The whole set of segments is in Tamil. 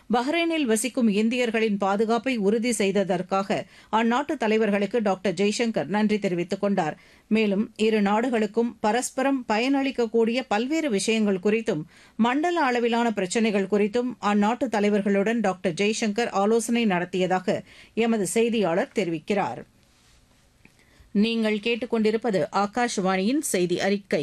பஹ்ரைனில் வசிக்கும் இந்தியர்களின் பாதுகாப்பை உறுதி செய்ததற்காக அந்நாட்டு தலைவர்களுக்கு டாக்டர் ஜெய்சங்கர் நன்றி தெரிவித்துக் கொண்டார் மேலும் இரு நாடுகளுக்கும் பரஸ்பரம் பயனளிக்கக்கூடிய பல்வேறு விஷயங்கள் குறித்தும் மண்டல அளவிலான பிரச்சினைகள் குறித்தும் அந்நாட்டு தலைவர்களுடன் டாக்டர் ஜெய்சங்கர் ஆலோசனை நடத்தியதாக எமது செய்தியாளர் தெரிவிக்கிறார் நீங்கள் கேட்டுக்கொண்டிருப்பது ஆகாஷவாணியின் செய்தி அறிக்கை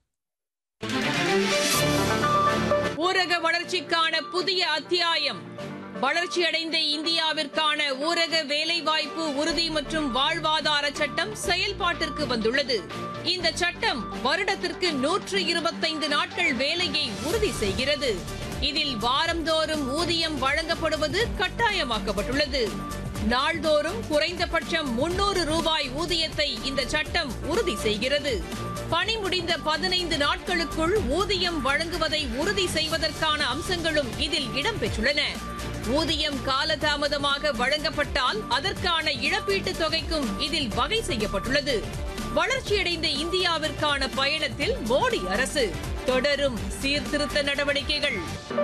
ஊரக வளர்ச்சிக்கான புதிய அத்தியாயம் வளர்ச்சியடைந்த இந்தியாவிற்கான ஊரக வேலைவாய்ப்பு உறுதி மற்றும் வாழ்வாதார சட்டம் செயல்பாட்டிற்கு வந்துள்ளது இந்த சட்டம் வருடத்திற்கு நூற்று இருபத்தைந்து நாட்கள் வேலையை உறுதி செய்கிறது இதில் வாரந்தோறும் ஊதியம் வழங்கப்படுவது கட்டாயமாக்கப்பட்டுள்ளது நாள்தோறும் குறைந்தபட்சம் முன்னூறு ரூபாய் ஊதியத்தை இந்த சட்டம் உறுதி செய்கிறது பணி முடிந்த பதினைந்து நாட்களுக்குள் ஊதியம் வழங்குவதை உறுதி செய்வதற்கான அம்சங்களும் இதில் இடம்பெற்றுள்ளன ஊதியம் காலதாமதமாக வழங்கப்பட்டால் அதற்கான இழப்பீட்டுத் தொகைக்கும் இதில் வகை செய்யப்பட்டுள்ளது வளர்ச்சியடைந்த இந்தியாவிற்கான பயணத்தில் மோடி அரசு தொடரும் சீர்திருத்த நடவடிக்கைகள்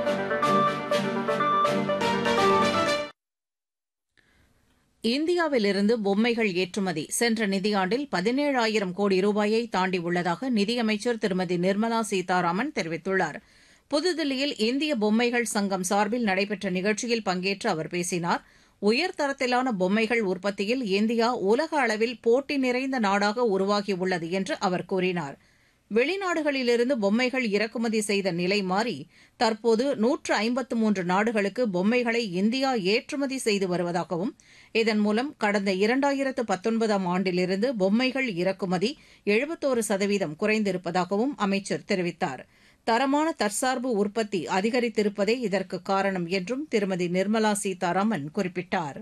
இந்தியாவிலிருந்து பொம்மைகள் ஏற்றுமதி சென்ற நிதியாண்டில் பதினேழாயிரம் கோடி ரூபாயை தாண்டியுள்ளதாக நிதியமைச்சர் திருமதி நிர்மலா சீதாராமன் தெரிவித்துள்ளார் புதுதில்லியில் இந்திய பொம்மைகள் சங்கம் சார்பில் நடைபெற்ற நிகழ்ச்சியில் பங்கேற்று அவர் பேசினார் உயர்தரத்திலான பொம்மைகள் உற்பத்தியில் இந்தியா உலக அளவில் போட்டி நிறைந்த நாடாக உருவாகியுள்ளது என்று அவர் கூறினார் வெளிநாடுகளிலிருந்து பொம்மைகள் இறக்குமதி செய்த நிலை மாறி தற்போது நூற்று ஐம்பத்து மூன்று நாடுகளுக்கு பொம்மைகளை இந்தியா ஏற்றுமதி செய்து வருவதாகவும் இதன் மூலம் கடந்த இரண்டாயிரத்து பத்தொன்பதாம் ஆண்டிலிருந்து பொம்மைகள் இறக்குமதி எழுபத்தோரு சதவீதம் குறைந்திருப்பதாகவும் அமைச்சர் தெரிவித்தார் தரமான தற்சார்பு உற்பத்தி அதிகரித்திருப்பதே இதற்கு காரணம் என்றும் திருமதி நிர்மலா சீதாராமன் குறிப்பிட்டார்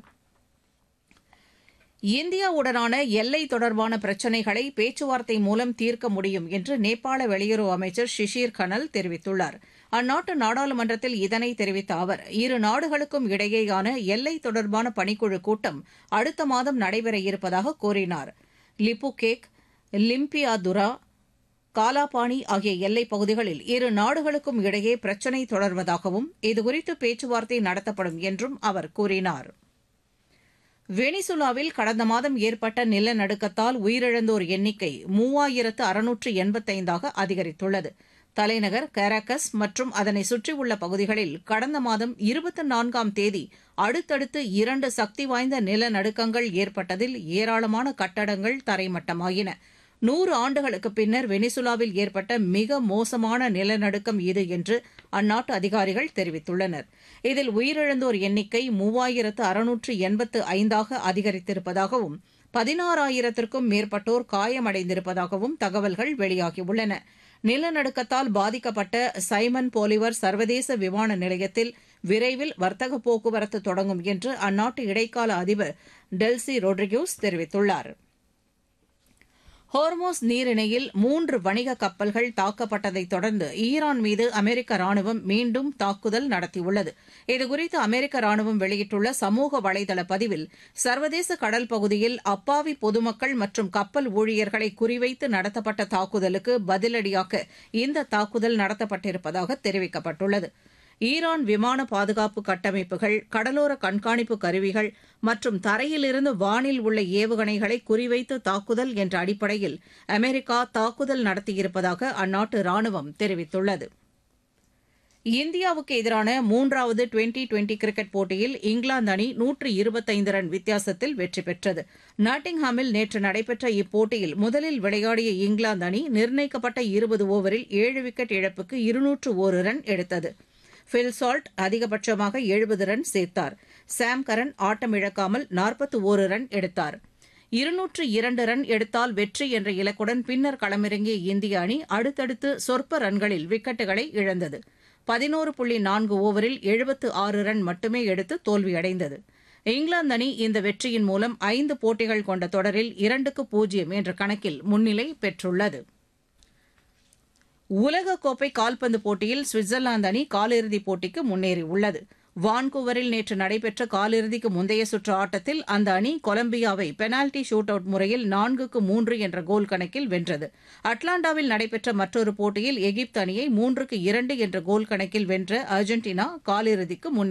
இந்தியாவுடனான எல்லை தொடர்பான பிரச்சினைகளை பேச்சுவார்த்தை மூலம் தீர்க்க முடியும் என்று நேபாள வெளியுறவு அமைச்சர் ஷிஷிர் கனல் தெரிவித்துள்ளார் அந்நாட்டு நாடாளுமன்றத்தில் இதனை தெரிவித்த அவர் இரு நாடுகளுக்கும் இடையேயான எல்லை தொடர்பான பணிக்குழு கூட்டம் அடுத்த மாதம் நடைபெற இருப்பதாக கூறினார் லிப்புகேக் லிம்பியாதுரா காலாபாணி ஆகிய எல்லைப் பகுதிகளில் இரு நாடுகளுக்கும் இடையே பிரச்சினை தொடர்வதாகவும் இதுகுறித்து பேச்சுவார்த்தை நடத்தப்படும் என்றும் அவர் கூறினார் வெனிசுலாவில் கடந்த மாதம் ஏற்பட்ட நிலநடுக்கத்தால் உயிரிழந்தோர் எண்ணிக்கை மூவாயிரத்து அறுநூற்று எண்பத்தைந்தாக அதிகரித்துள்ளது தலைநகர் கராக்கஸ் மற்றும் அதனை சுற்றியுள்ள பகுதிகளில் கடந்த மாதம் இருபத்தி நான்காம் தேதி அடுத்தடுத்து இரண்டு சக்தி வாய்ந்த நிலநடுக்கங்கள் ஏற்பட்டதில் ஏராளமான கட்டடங்கள் தரைமட்டமாயின நூறு ஆண்டுகளுக்கு பின்னர் வெனிசுலாவில் ஏற்பட்ட மிக மோசமான நிலநடுக்கம் இது என்று அந்நாட்டு அதிகாரிகள் தெரிவித்துள்ளனர் இதில் உயிரிழந்தோர் எண்ணிக்கை மூவாயிரத்து அறுநூற்று எண்பத்து ஐந்தாக அதிகரித்திருப்பதாகவும் பதினாறாயிரத்திற்கும் மேற்பட்டோர் காயமடைந்திருப்பதாகவும் தகவல்கள் வெளியாகியுள்ளன நிலநடுக்கத்தால் பாதிக்கப்பட்ட சைமன் போலிவர் சர்வதேச விமான நிலையத்தில் விரைவில் வர்த்தக போக்குவரத்து தொடங்கும் என்று அந்நாட்டு இடைக்கால அதிபர் டெல்சி ரொட்ரிகோஸ் தெரிவித்துள்ளார் ஹோர்மோஸ் நீரிணையில் மூன்று வணிக கப்பல்கள் தாக்கப்பட்டதைத் தொடர்ந்து ஈரான் மீது அமெரிக்க ராணுவம் மீண்டும் தாக்குதல் நடத்தியுள்ளது இதுகுறித்து அமெரிக்க ராணுவம் வெளியிட்டுள்ள சமூக வலைதள பதிவில் சர்வதேச கடல் பகுதியில் அப்பாவி பொதுமக்கள் மற்றும் கப்பல் ஊழியர்களை குறிவைத்து நடத்தப்பட்ட தாக்குதலுக்கு பதிலடியாக இந்த தாக்குதல் நடத்தப்பட்டிருப்பதாக தெரிவிக்கப்பட்டுள்ளது ஈரான் விமான பாதுகாப்பு கட்டமைப்புகள் கடலோர கண்காணிப்பு கருவிகள் மற்றும் தரையிலிருந்து வானில் உள்ள ஏவுகணைகளை குறிவைத்து தாக்குதல் என்ற அடிப்படையில் அமெரிக்கா தாக்குதல் நடத்தியிருப்பதாக அந்நாட்டு ராணுவம் தெரிவித்துள்ளது இந்தியாவுக்கு எதிரான மூன்றாவது டுவெண்டி டுவெண்டி கிரிக்கெட் போட்டியில் இங்கிலாந்து அணி நூற்று இருபத்தைந்து ரன் வித்தியாசத்தில் வெற்றி பெற்றது நாட்டிங்ஹாமில் நேற்று நடைபெற்ற இப்போட்டியில் முதலில் விளையாடிய இங்கிலாந்து அணி நிர்ணயிக்கப்பட்ட இருபது ஓவரில் ஏழு விக்கெட் இழப்புக்கு இருநூற்று ஒரு ரன் எடுத்தது பில் சால்ட் அதிகபட்சமாக எழுபது ரன் சேர்த்தார் சாம் கரன் ஆட்டம் இழக்காமல் நாற்பத்தி ஒரு ரன் எடுத்தார் இருநூற்று இரண்டு ரன் எடுத்தால் வெற்றி என்ற இலக்குடன் பின்னர் களமிறங்கிய இந்திய அணி அடுத்தடுத்து சொற்ப ரன்களில் விக்கெட்டுகளை இழந்தது பதினோரு புள்ளி நான்கு ஓவரில் எழுபத்து ஆறு ரன் மட்டுமே எடுத்து தோல்வியடைந்தது இங்கிலாந்து அணி இந்த வெற்றியின் மூலம் ஐந்து போட்டிகள் கொண்ட தொடரில் இரண்டுக்கு பூஜ்ஜியம் என்ற கணக்கில் முன்னிலை பெற்றுள்ளது உலகக்கோப்பை கால்பந்து போட்டியில் சுவிட்சர்லாந்து அணி காலிறுதிப் போட்டிக்கு முன்னேறியுள்ளது வான்கூவரில் நேற்று நடைபெற்ற காலிறுதிக்கு முந்தைய சுற்று ஆட்டத்தில் அந்த அணி கொலம்பியாவை பெனால்டி ஷூட் அவுட் முறையில் நான்குக்கு மூன்று என்ற கோல் கணக்கில் வென்றது அட்லாண்டாவில் நடைபெற்ற மற்றொரு போட்டியில் எகிப்து அணியை மூன்றுக்கு இரண்டு என்ற கோல் கணக்கில் வென்ற அர்ஜென்டினா காலிறுதிக்கு முன்னேறியுள்ளது